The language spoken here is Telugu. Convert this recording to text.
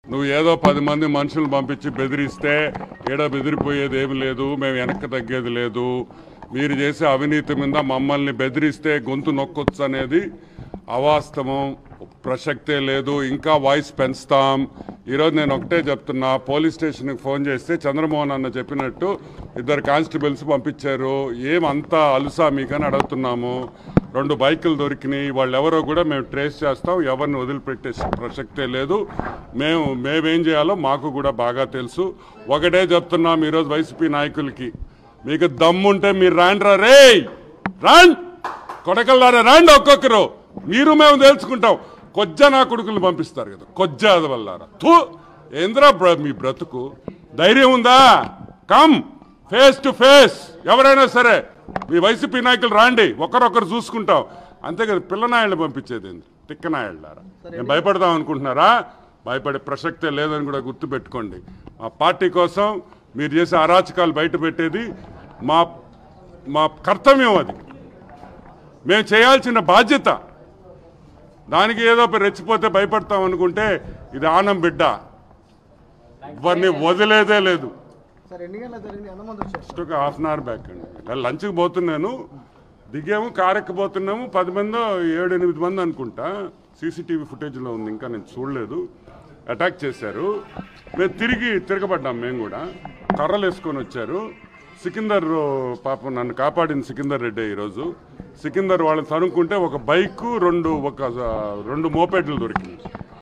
నువ్వు ఏదో పది మంది మనుషులు పంపించి బెదిరిస్తే ఏడ బెదిరిపోయేది ఏమి లేదు మేము వెనక్కి తగ్గేది లేదు మీరు చేసే అవినీతి మీద మమ్మల్ని బెదిరిస్తే గొంతు నొక్కొచ్చు అనేది అవాస్తవం ప్రసక్తే లేదు ఇంకా వాయిస్ పెంచుతాం ఈరోజు నేను ఒకటే చెప్తున్నా పోలీస్ స్టేషన్కి ఫోన్ చేస్తే చంద్రమోహన్ అన్న చెప్పినట్టు ఇద్దరు కానిస్టేబుల్స్ పంపించారు ఏమంతా అలుసా మీకని అడుగుతున్నాము రెండు బైకులు దొరికినాయి వాళ్ళు ఎవరో కూడా మేము ట్రేస్ చేస్తాం ఎవరిని వదిలిపెట్టే ప్రసక్తే లేదు మేము మేమేం చేయాలో మాకు కూడా బాగా తెలుసు ఒకటే చెప్తున్నాం ఈరోజు వైసీపీ నాయకులకి మీకు దమ్ముంటే మీరు రాండ్రా రే రాండ్ కొడకల్లారా రాండి ఒక్కొక్కరు మీరు మేము తెలుసుకుంటాం కొజ్జ నా కొడుకులు పంపిస్తారు కదా కొజ్జ వల్లారా థూ ఏంద్రా బ్ర- మీ బ్రతుకు ధైర్యం ఉందా కమ్ ఫేస్ టు ఫేస్ ఎవరైనా సరే మీ వైసీపీ నాయకులు రాండి ఒకరొకరు చూసుకుంటాం అంతే కదా పిల్లనాయళ్ళు పంపించేది ఏంది తిక్కనాయళ్ళారా నేను భయపడదాం అనుకుంటున్నారా భయపడే ప్రసక్తే లేదని కూడా గుర్తుపెట్టుకోండి మా పార్టీ కోసం మీరు చేసే అరాచకాలు బయట పెట్టేది మా మా కర్తవ్యం అది మేము చేయాల్సిన బాధ్యత దానికి ఏదో ఒకటి రెచ్చిపోతే భయపడతాం అనుకుంటే ఇది ఆనం బిడ్డ ఇవన్నీ వదిలేదే లేదు సార్ ఎన్ని గంటల జరిగింది ఎంతమంది వచ్చారు జస్ట్ ఒక హాఫ్ అన్ అవర్ బ్యాక్ అండి ఇలా లంచ్కి పోతున్నాను దిగాము కారు ఎక్కబోతున్నాము పది మంది ఏడు ఎనిమిది మంది అనుకుంటా సీసీటీవీ ఫుటేజ్లో ఉంది ఇంకా నేను చూడలేదు అటాక్ చేశారు మేము తిరిగి తిరగబడ్డాం మేము కూడా కర్రలు వేసుకొని వచ్చారు సికిందర్ పాపం నన్ను కాపాడింది సికిందర్ రెడ్డి ఈరోజు సికిందర్ వాళ్ళని తనుక్కుంటే ఒక బైకు రెండు ఒక రెండు మోపెడ్లు దొరికింది